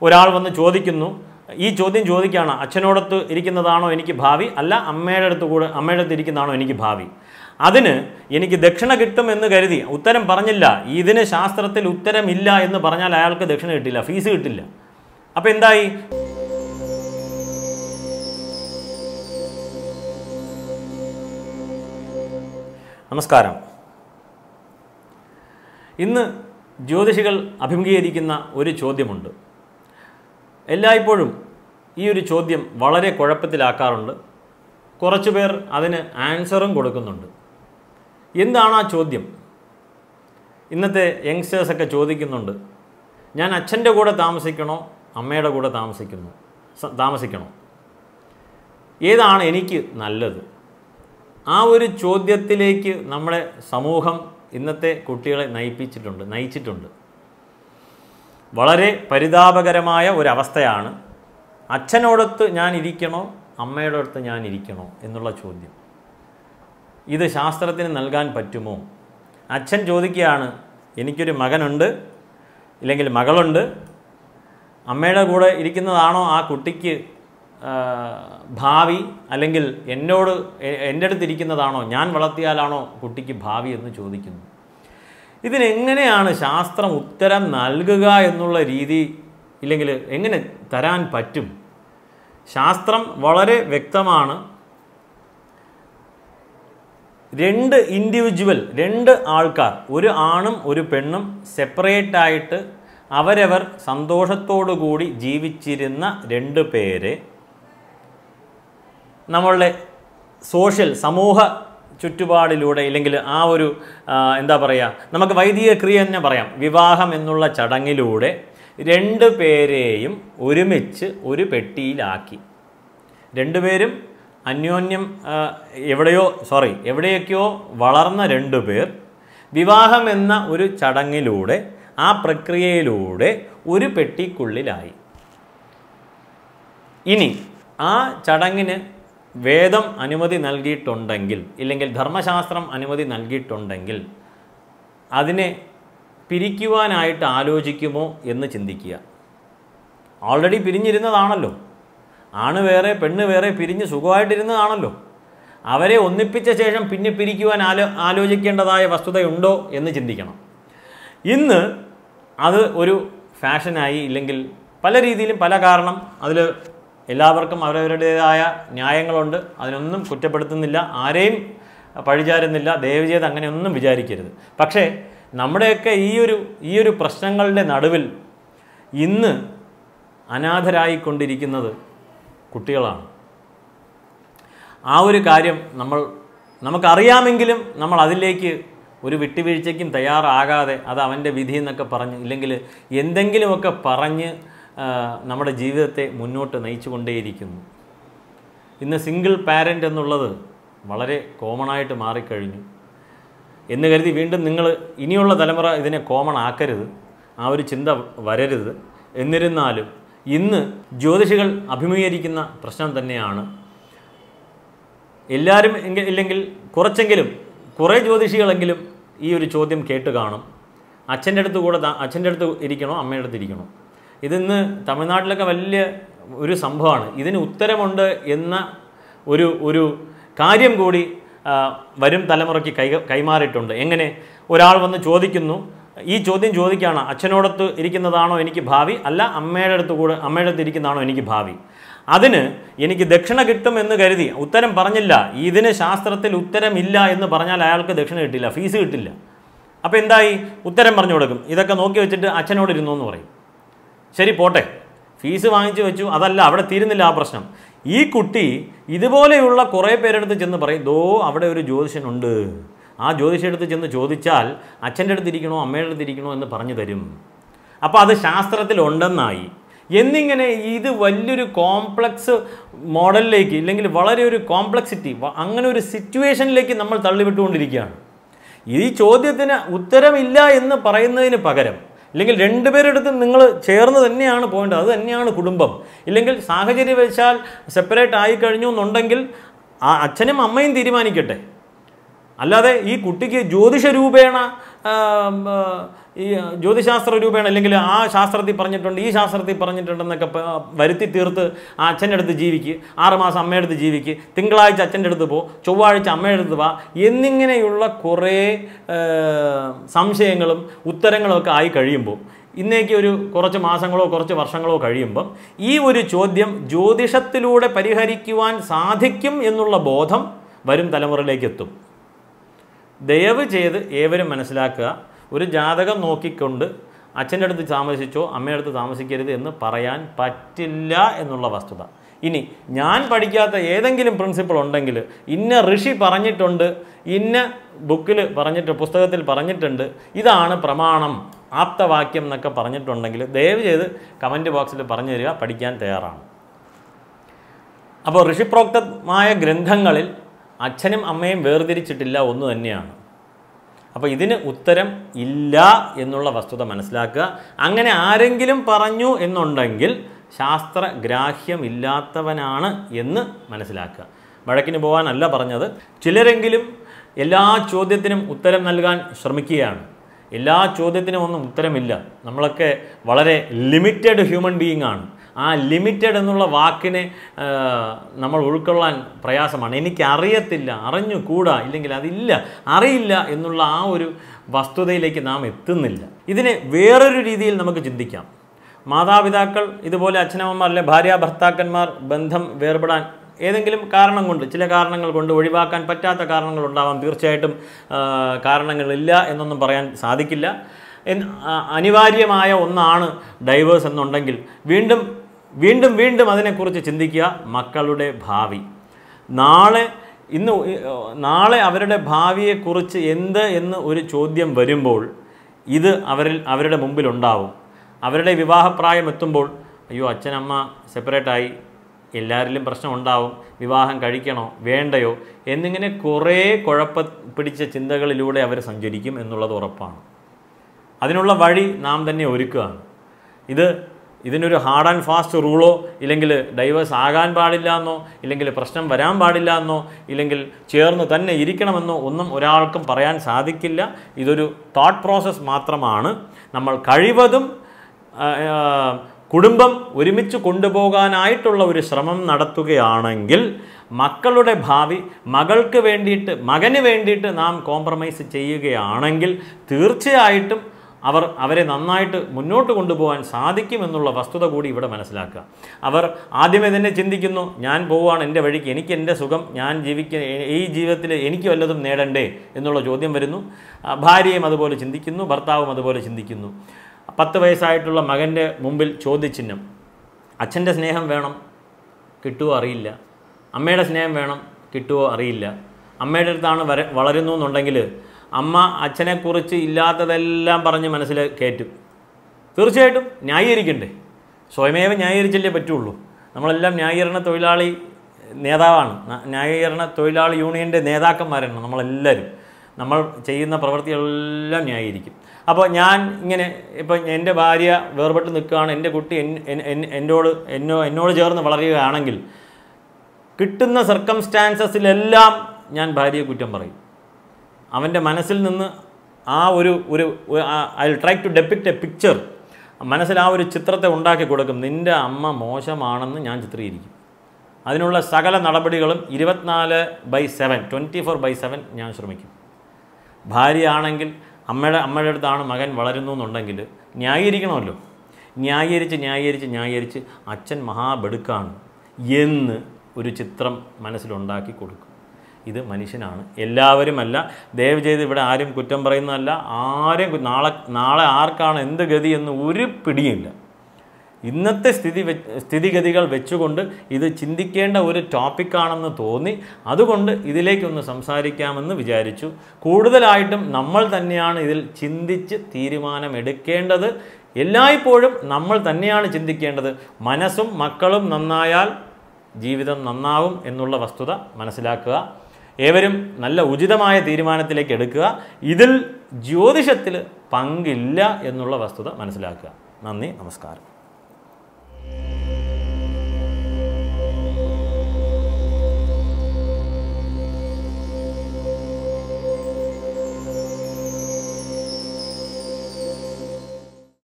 ഒരാൾ വന്ന് ചോദിക്കുന്നു ഈ ചോദ്യം ചോദിക്കുകയാണ് അച്ഛനോടത്ത് ഇരിക്കുന്നതാണോ എനിക്ക് ഭാവി അല്ല അമ്മയുടെ അടുത്ത് കൂടെ അമ്മയുടെ അടുത്ത് ഇരിക്കുന്നതാണോ എനിക്ക് ഭാവി അതിന് എനിക്ക് ദക്ഷിണ കിട്ടും എന്ന് കരുതി ഉത്തരം പറഞ്ഞില്ല ഇതിന് ശാസ്ത്രത്തിൽ ഉത്തരമില്ല എന്ന് പറഞ്ഞാൽ അയാൾക്ക് ദക്ഷിണ കിട്ടില്ല ഫീസ് കിട്ടില്ല അപ്പോൾ എന്തായി നമസ്കാരം ഇന്ന് ജ്യോതിഷികൾ അഭിമുഖീകരിക്കുന്ന ഒരു ചോദ്യമുണ്ട് എല്ലായ്പ്പോഴും ഈ ഒരു ചോദ്യം വളരെ കുഴപ്പത്തിലാക്കാറുണ്ട് കുറച്ചു പേർ അതിന് ആൻസറും കൊടുക്കുന്നുണ്ട് എന്താണ് ആ ചോദ്യം ഇന്നത്തെ യങ്സ്റ്റേഴ്സൊക്കെ ചോദിക്കുന്നുണ്ട് ഞാൻ അച്ഛൻ്റെ കൂടെ താമസിക്കണോ അമ്മയുടെ കൂടെ താമസിക്കുന്നു സ- താമസിക്കണോ ഏതാണ് എനിക്ക് നല്ലത് ആ ഒരു ചോദ്യത്തിലേക്ക് നമ്മുടെ സമൂഹം ഇന്നത്തെ കുട്ടികളെ നയിപ്പിച്ചിട്ടുണ്ട് നയിച്ചിട്ടുണ്ട് വളരെ പരിതാപകരമായ ഒരവസ്ഥയാണ് അച്ഛനോടൊത്ത് ഞാൻ ഇരിക്കണോ അമ്മയുടെ അടുത്ത് ഞാൻ ഇരിക്കണോ എന്നുള്ള ചോദ്യം ഇത് ശാസ്ത്രത്തിന് നൽകാൻ പറ്റുമോ അച്ഛൻ ചോദിക്കുകയാണ് എനിക്കൊരു മകനുണ്ട് ഇല്ലെങ്കിൽ മകളുണ്ട് അമ്മയുടെ കൂടെ ഇരിക്കുന്നതാണോ ആ കുട്ടിക്ക് ആ, ഭാവി അല്ലെങ്കിൽ എന്നോട് എ- എൻ്റെ അടുത്ത് ഇരിക്കുന്നതാണോ ഞാൻ വളർത്തിയാലാണോ കുട്ടിക്ക് ഭാവി എന്ന് ചോദിക്കുന്നു ഇതിനെങ്ങനെയാണ് ശാസ്ത്രം ഉത്തരം നൽകുക എന്നുള്ള രീതി ഇല്ലെങ്കിൽ എങ്ങനെ തരാൻ പറ്റും ശാസ്ത്രം വളരെ വ്യക്തമാണ് രണ്ട് ഇൻഡിവിജ്വൽ രണ്ട് ആൾക്കാർ ഒരു ആണും ഒരു പെണ്ണും സെപ്പറേറ്റ് ആയിട്ട് അവരവർ സന്തോഷത്തോടു കൂടി ജീവിച്ചിരുന്ന രണ്ട് പേരെ നമ്മളുടെ സോഷ്യൽ സമൂഹ ചുറ്റുപാടിലൂടെ ഇല്ലെങ്കിൽ ആ ഒരു ആ, എന്താ പറയുക നമുക്ക് വൈദിക ക്രിയ തന്നെ പറയാം വിവാഹം എന്നുള്ള ചടങ്ങിലൂടെ രണ്ട് പേരെയും ഒരുമിച്ച് ഒരു പെട്ടിയിലാക്കി രണ്ടുപേരും അന്യോന്യം ആ, എവിടെയോ സോറി എവിടെയൊക്കെയോ വളർന്ന രണ്ടു പേർ വിവാഹം എന്ന ഒരു ചടങ്ങിലൂടെ ആ പ്രക്രിയയിലൂടെ ഒരു പെട്ടിക്കുള്ളിലായി ഇനി ആ ചടങ്ങിന് വേദം അനുമതി നൽകിയിട്ടുണ്ടെങ്കിൽ ഇല്ലെങ്കിൽ ധർമ്മശാസ്ത്രം അനുമതി നൽകിയിട്ടുണ്ടെങ്കിൽ അതിനെ പിരിക്കുവാനായിട്ട് ആലോചിക്കുമോ എന്ന് ചിന്തിക്കുക ഓൾറെഡി പിരിഞ്ഞിരുന്നതാണല്ലോ ആണ് വേറെ പെണ്ണ് വേറെ പിരിഞ്ഞ് സുഖമായിട്ടിരുന്നതാണല്ലോ അവരെ ഒന്നിപ്പിച്ച ശേഷം പിന്നെ പിരിക്കുവാൻ ആലോ ആലോചിക്കേണ്ടതായ വസ്തുതയുണ്ടോ എന്ന് ചിന്തിക്കണം ഇന്ന് അത് ഒരു ഫാഷനായി ഇല്ലെങ്കിൽ പല രീതിയിലും പല കാരണം അതിൽ എല്ലാവർക്കും അവരവരുടേതായ ന്യായങ്ങളുണ്ട് അതിനൊന്നും കുറ്റപ്പെടുത്തുന്നില്ല ആരെയും പഴിചാരുന്നില്ല ദയവ് ചെയ്ത് അങ്ങനെയൊന്നും വിചാരിക്കരുത് പക്ഷേ നമ്മുടെയൊക്കെ ഈ ഒരു ഈ ഒരു പ്രശ്നങ്ങളുടെ നടുവിൽ ഇന്ന് അനാഥരായിക്കൊണ്ടിരിക്കുന്നത് കുട്ടികളാണ് ആ ഒരു കാര്യം നമ്മൾ നമുക്കറിയാമെങ്കിലും നമ്മൾ അതിലേക്ക് ഒരു വിട്ടുവീഴ്ചയ്ക്കും തയ്യാറാകാതെ അത് അവൻ്റെ വിധി എന്നൊക്കെ പറഞ്ഞ് ഇല്ലെങ്കിൽ എന്തെങ്കിലുമൊക്കെ പറഞ്ഞ് ആ, നമ്മുടെ ജീവിതത്തെ മുന്നോട്ട് നയിച്ചു കൊണ്ടേയിരിക്കുന്നു ഇന്ന് സിംഗിൾ പാരൻ്റ് എന്നുള്ളത് വളരെ കോമൺ ആയിട്ട് മാറിക്കഴിഞ്ഞു എന്ന് കരുതി വീണ്ടും നിങ്ങൾ ഇനിയുള്ള തലമുറ ഇതിനെ കോമൺ ആക്കരുത് ആ ഒരു ചിന്ത വരരുത് എന്നിരുന്നാലും ഇന്ന് ജ്യോതിഷികൾ അഭിമുഖീകരിക്കുന്ന പ്രശ്നം തന്നെയാണ് എല്ലാവരും എങ്കിൽ ഇല്ലെങ്കിൽ കുറച്ചെങ്കിലും കുറേ ജ്യോതിഷികളെങ്കിലും ഈ ഒരു ചോദ്യം കേട്ട് കാണും അച്ഛൻ്റെ അടുത്ത് കൂടെ താ- അച്ഛൻ്റെ അടുത്ത് ഇരിക്കണോ അമ്മയുടെ അടുത്ത് ഇരിക്കണോ ഇതിന്ന് തമിഴ്നാട്ടിലൊക്കെ വലിയ ഒരു സംഭവമാണ് ഇതിന് ഉത്തരമുണ്ട് എന്ന ഒരു ഒരു കാര്യം കൂടി ആ, വരും തലമുറയ്ക്ക് കൈ കൈമാറിയിട്ടുണ്ട് എങ്ങനെ ഒരാൾ വന്ന് ചോദിക്കുന്നു ഈ ചോദ്യം ചോദിക്കുകയാണ് അച്ഛനോടത്ത് ഇരിക്കുന്നതാണോ എനിക്ക് ഭാവി അല്ല അമ്മയുടെ അടുത്ത് കൂടെ അമ്മയുടെ അടുത്ത് ഇരിക്കുന്നതാണോ എനിക്ക് ഭാവി അതിന് എനിക്ക് ദക്ഷിണ കിട്ടും എന്ന് കരുതി ഉത്തരം പറഞ്ഞില്ല ഇതിന് ശാസ്ത്രത്തിൽ ഉത്തരമില്ല എന്ന് പറഞ്ഞാൽ അയാൾക്ക് ദക്ഷിണ കിട്ടില്ല ഫീസ് കിട്ടില്ല അപ്പോൾ എന്തായി ഉത്തരം പറഞ്ഞു കൊടുക്കും ഇതൊക്കെ നോക്കി വെച്ചിട്ട് അച്ഛനോട് ഇരുന്നു എന്ന് പറയും ശരി പോട്ടെ ഫീസ് വാങ്ങിച്ചു വെച്ചു അതല്ല അവിടെ തീരുന്നില്ല ആ പ്രശ്നം ഈ കുട്ടി ഇതുപോലെയുള്ള കുറേ പേരെടുത്ത് ചെന്ന് പറയും ദോ അവിടെ ഒരു ജ്യോതിഷനുണ്ട് ആ ജ്യോതിഷടുത്ത് ചെന്ന് ചോദിച്ചാൽ അച്ഛൻ്റെ അടുത്ത് ഇരിക്കണോ അമ്മയുടെ അടുത്ത് ഇരിക്കണോ എന്ന് പറഞ്ഞു തരും അപ്പോൾ അത് ശാസ്ത്രത്തിലുണ്ടെന്നായി എന്നിങ്ങനെ ഇത് വലിയൊരു കോംപ്ലക്സ് മോഡലിലേക്ക് ഇല്ലെങ്കിൽ വളരെ ഒരു കോംപ്ലക്സിറ്റി അങ്ങനെ ഒരു സിറ്റുവേഷനിലേക്ക് നമ്മൾ തള്ളിവിട്ടുകൊണ്ടിരിക്കുകയാണ് ഈ ചോദ്യത്തിന് ഉത്തരമില്ല എന്ന് പറയുന്നതിന് പകരം ഇല്ലെങ്കിൽ രണ്ടുപേരെടുത്ത് നിങ്ങൾ ചേർന്ന് തന്നെയാണ് പോകേണ്ടത് അത് തന്നെയാണ് കുടുംബം ഇല്ലെങ്കിൽ സാഹചര്യവശാൽ സെപ്പറേറ്റ് ആയി കഴിഞ്ഞു എന്നുണ്ടെങ്കിൽ ആ അച്ഛനും അമ്മയും തീരുമാനിക്കട്ടെ അല്ലാതെ ഈ കുട്ടിക്ക് ജ്യോതിഷ രൂപേണ ആ, ആ, ഈ ജ്യോതിശാസ്ത്ര രൂപേണ അല്ലെങ്കിൽ ആ ശാസ്ത്രത്തിൽ പറഞ്ഞിട്ടുണ്ട് ഈ ശാസ്ത്രത്തിൽ പറഞ്ഞിട്ടുണ്ടെന്നൊക്കെ പ- വരുത്തി തീർത്ത് ആ അച്ഛൻ്റെ അടുത്ത് ജീവിക്ക് ആറുമാസം അമ്മയുടെ അടുത്ത് ജീവിക്ക് തിങ്കളാഴ്ച അച്ഛൻ്റെ അടുത്ത് പോ ചൊവ്വാഴ്ച അമ്മയുടെ അടുത്ത് വാ എന്നിങ്ങനെയുള്ള കുറേ ആ, സംശയങ്ങളും ഉത്തരങ്ങളും ഒക്കെ ആയി കഴിയുമ്പോൾ ഇന്നേക്ക് ഒരു കുറച്ച് മാസങ്ങളോ കുറച്ച് വർഷങ്ങളോ കഴിയുമ്പം ഈ ഒരു ചോദ്യം ജ്യോതിഷത്തിലൂടെ പരിഹരിക്കുവാൻ സാധിക്കും എന്നുള്ള ബോധം വരും തലമുറയിലേക്ക് എത്തും ദയവ് ചെയ്ത് ഏവരും മനസ്സിലാക്കുക ഒരു ജാതകം നോക്കിക്കൊണ്ട് അച്ഛൻ്റെ അടുത്ത് താമസിച്ചോ അമ്മയുടെ അടുത്ത് താമസിക്കരുത് എന്ന് പറയാൻ പറ്റില്ല എന്നുള്ള വസ്തുത ഇനി ഞാൻ പഠിക്കാത്ത ഏതെങ്കിലും പ്രിൻസിപ്പിൾ ഉണ്ടെങ്കിൽ ഇന്ന ഋഷി പറഞ്ഞിട്ടുണ്ട് ഇന്ന ബുക്കിൽ പറഞ്ഞിട്ട് പുസ്തകത്തിൽ പറഞ്ഞിട്ടുണ്ട് ഇതാണ് പ്രമാണം ആപ്തവാക്യം എന്നൊക്കെ പറഞ്ഞിട്ടുണ്ടെങ്കിൽ ദയവ് ചെയ്ത് കമൻറ്റ് ബോക്സിൽ പറഞ്ഞു തരിക പഠിക്കാൻ തയ്യാറാണ് അപ്പോൾ ഋഷിപ്രോക്തമായ ഗ്രന്ഥങ്ങളിൽ അച്ഛനും അമ്മയും വേർതിരിച്ചിട്ടില്ല ഒന്ന് തന്നെയാണ് അപ്പോൾ ഇതിന് ഉത്തരം ഇല്ല എന്നുള്ള വസ്തുത മനസ്സിലാക്കുക അങ്ങനെ ആരെങ്കിലും പറഞ്ഞു എന്നുണ്ടെങ്കിൽ ശാസ്ത്ര ഗ്രാഹ്യമില്ലാത്തവനാണ് എന്ന് മനസ്സിലാക്കുക വഴക്കിന് പോകാനല്ല പറഞ്ഞത് ചിലരെങ്കിലും എല്ലാ ചോദ്യത്തിനും ഉത്തരം നൽകാൻ ശ്രമിക്കുകയാണ് എല്ലാ ചോദ്യത്തിനും ഒന്നും ഉത്തരമില്ല നമ്മളൊക്കെ വളരെ ലിമിറ്റഡ് ഹ്യൂമൻ ബീയിങ് ആണ് ആ ലിമിറ്റഡ് എന്നുള്ള വാക്കിനെ ആ, നമ്മൾ ഉൾക്കൊള്ളാൻ പ്രയാസമാണ് എനിക്ക് അറിയത്തില്ല അറിഞ്ഞുകൂടാ ഇല്ലെങ്കിൽ അതില്ല അറിയില്ല എന്നുള്ള ആ ഒരു വസ്തുതയിലേക്ക് നാം എത്തുന്നില്ല ഇതിനെ വേറൊരു രീതിയിൽ നമുക്ക് ചിന്തിക്കാം മാതാപിതാക്കൾ ഇതുപോലെ അച്ഛനമ്മമാർ അല്ലെ ഭാര്യ ഭർത്താക്കന്മാർ ബന്ധം വേർപെടാൻ ഏതെങ്കിലും കാരണം കൊണ്ട് ചില കാരണങ്ങൾ കൊണ്ട് ഒഴിവാക്കാൻ പറ്റാത്ത കാരണങ്ങൾ ഉണ്ടാവാം തീർച്ചയായിട്ടും ആ, കാരണങ്ങളില്ല എന്നൊന്നും പറയാൻ സാധിക്കില്ല എന്ന് ആ, അനിവാര്യമായ ഒന്നാണ് ഡൈവേഴ്സ് എന്നുണ്ടെങ്കിൽ വീണ്ടും വീണ്ടും വീണ്ടും അതിനെക്കുറിച്ച് ചിന്തിക്കുക മക്കളുടെ ഭാവി നാളെ ഇന്ന് ഈ, ഏ, നാളെ അവരുടെ ഭാവിയെക്കുറിച്ച് എന്ത് എന്ന് ഒരു ചോദ്യം വരുമ്പോൾ ഇത് അവരിൽ അവരുടെ മുമ്പിലുണ്ടാവും അവരുടെ വിവാഹപ്രായം എത്തുമ്പോൾ അയ്യോ അച്ഛനമ്മ സെപ്പറേറ്റായി എല്ലാവരിലും പ്രശ്നം ഉണ്ടാവും വിവാഹം കഴിക്കണോ വേണ്ടയോ എന്നിങ്ങനെ കുറേ കുഴപ്പ പിടിച്ച ചിന്തകളിലൂടെ അവർ സഞ്ചരിക്കും എന്നുള്ളത് ഉറപ്പാണ് അതിനുള്ള വഴി നാം തന്നെ ഒരുക്കുകയാണ് ഇത് ഇതിനൊരു ഹാർഡ് ആൻഡ് ഫാസ്റ്റ് റൂളോ ഇല്ലെങ്കിൽ ഡൈവേഴ്സ് ആകാൻ പാടില്ല എന്നോ ഇല്ലെങ്കിൽ പ്രശ്നം വരാൻ പാടില്ല എന്നോ ഇല്ലെങ്കിൽ ചേർന്ന് തന്നെ ഇരിക്കണമെന്നോ ഒന്നും ഒരാൾക്കും പറയാൻ സാധിക്കില്ല ഇതൊരു തോട്ട് പ്രോസസ്സ് മാത്രമാണ് നമ്മൾ കഴിവതും ആ, ആ, കുടുംബം ഒരുമിച്ച് കൊണ്ടുപോകാനായിട്ടുള്ള ഒരു ശ്രമം നടത്തുകയാണെങ്കിൽ മക്കളുടെ ഭാവി മകൾക്ക് വേണ്ടിയിട്ട് മകന് വേണ്ടിയിട്ട് നാം കോംപ്രമൈസ് ചെയ്യുകയാണെങ്കിൽ തീർച്ചയായിട്ടും അവർ അവരെ നന്നായിട്ട് മുന്നോട്ട് കൊണ്ടുപോകാൻ സാധിക്കുമെന്നുള്ള വസ്തുത കൂടി ഇവിടെ മനസ്സിലാക്കുക അവർ ആദ്യമേ തന്നെ ചിന്തിക്കുന്നു ഞാൻ പോവുകയാണ് എൻ്റെ വഴിക്ക് എനിക്ക് എൻ്റെ സുഖം ഞാൻ ജീവിക്ക ഈ ജീവിതത്തിൽ എനിക്ക് വല്ലതും നേടണ്ടേ എന്നുള്ള ചോദ്യം വരുന്നു ആ, ഭാര്യയും അതുപോലെ ചിന്തിക്കുന്നു ഭർത്താവും അതുപോലെ ചിന്തിക്കുന്നു പത്ത് വയസ്സായിട്ടുള്ള മകൻ്റെ മുമ്പിൽ ചോദ്യചിഹ്നം അച്ഛൻ്റെ സ്നേഹം വേണം കിട്ടുമോ അറിയില്ല അമ്മയുടെ സ്നേഹം വേണം കിട്ടുമോ അറിയില്ല അമ്മയുടെ അടുത്താണ് വര വളരുന്നു എന്നുണ്ടെങ്കിൽ അമ്മ അച്ഛനെക്കുറിച്ച് ഇല്ലാത്തതെല്ലാം പറഞ്ഞ് മനസ്സിൽ കയറ്റും തീർച്ചയായിട്ടും ന്യായീകരിക്കണ്ടേ സ്വയമേവ ന്യായീകരിച്ചല്ലേ പറ്റുള്ളൂ നമ്മളെല്ലാം ന്യായീകരണ തൊഴിലാളി നേതാവാണ് ന- ന്യായീകരണ തൊഴിലാളി യൂണിയൻ്റെ നേതാക്കന്മാരാണ് നമ്മളെല്ലാവരും നമ്മൾ ചെയ്യുന്ന പ്രവൃത്തികളെല്ലാം ന്യായീകരിക്കും അപ്പോൾ ഞാൻ ഇങ്ങനെ ഇപ്പം എൻ്റെ ഭാര്യ വേർപെട്ട് നിൽക്കുകയാണ് എൻ്റെ കുട്ടി എൻ- എൻ- എൻ- എന്നോട് എന്നോ എന്നോട് ചേർന്ന് വളരുകയാണെങ്കിൽ കിട്ടുന്ന സർക്കംസ്റ്റാൻസസിലെല്ലാം ഞാൻ ഭാര്യയെ കുറ്റം പറയും അവൻ്റെ മനസ്സിൽ നിന്ന് ആ ഒരു ഒരു I try to depict a picture മനസ്സിൽ ആ ഒരു ചിത്രത്തെ ഉണ്ടാക്കി കൊടുക്കും നിൻ്റെ അമ്മ മോശമാണെന്ന് ഞാൻ ചിത്രീകരിക്കും അതിനുള്ള സകല നടപടികളും ഇരുപത്തിനാല് by seven twenty four by seven ഞാൻ ശ്രമിക്കും ഭാര്യയാണെങ്കിൽ അമ്മയുടെ അമ്മയുടെ അടുത്താണ് മകൻ വളരുന്നു എന്നുണ്ടെങ്കിൽ ന്യായീകരിക്കണമല്ലോ ന്യായീകരിച്ച് ന്യായീകരിച്ച് ന്യായീകരിച്ച് അച്ഛൻ മഹാബെടുക്കാണ് എന്ന് ഒരു ചിത്രം മനസ്സിലുണ്ടാക്കി കൊടുക്കും ഇത് മനുഷ്യനാണ് എല്ലാവരുമല്ല ദയവ് ചെയ്ത് ഇവിടെ ആരും കുറ്റം പറയുന്നതല്ല ആരെയും കു- നാളെ നാളെ ആർക്കാണ് എന്ത് ഗതി എന്ന് ഒരു പിടിയില്ല ഇന്നത്തെ സ്ഥിതി വെ സ്ഥിതിഗതികൾ വെച്ചുകൊണ്ട് ഇത് ചിന്തിക്കേണ്ട ഒരു ടോപ്പിക്കാണെന്ന് തോന്നി അതുകൊണ്ട് ഇതിലേക്കൊന്ന് സംസാരിക്കാമെന്ന് വിചാരിച്ചു കൂടുതലായിട്ടും നമ്മൾ തന്നെയാണ് ഇതിൽ ചിന്തിച്ച് തീരുമാനമെടുക്കേണ്ടത് എല്ലായ്പ്പോഴും നമ്മൾ തന്നെയാണ് ചിന്തിക്കേണ്ടത് മനസ്സും മക്കളും നന്നായാൽ ജീവിതം നന്നാവും എന്നുള്ള വസ്തുത മനസ്സിലാക്കുക ഏവരും നല്ല ഉചിതമായ തീരുമാനത്തിലേക്ക് എടുക്കുക ഇതിൽ ജ്യോതിഷത്തിൽ പങ്കില്ല എന്നുള്ള വസ്തുത മനസ്സിലാക്കുക നന്ദി നമസ്കാരം